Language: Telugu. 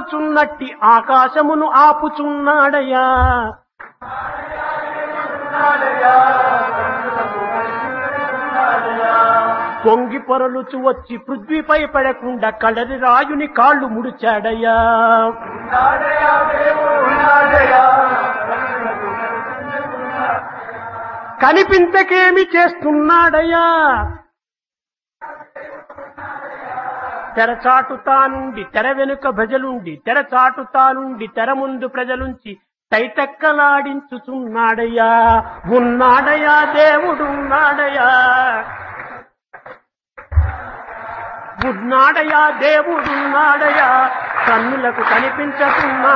ఆడుచున్నట్టి ఆకాశమును ఆపుచున్నాడయ్యా పొంగి పొరలుచు వచ్చి పృథ్వీపై పడకుండా కడరి రాయుని కాళ్ళు ముడిచాడయ్యా కనిపించకేమి చేస్తున్నాడయ్యా తెరచాటుతానుండి తెర వెనుక భజలుండి తెరచాటుతానుండి తెర ముందు ప్రజలుంచి తైతక్కలాడించుచున్నాడయ్యా ఉన్నాడయ్యా దేవుడున్నాడయ్యా ఉన్నాడయ్యా దేవుడున్నాడయ్యా కన్నులకు కనిపించకున్నా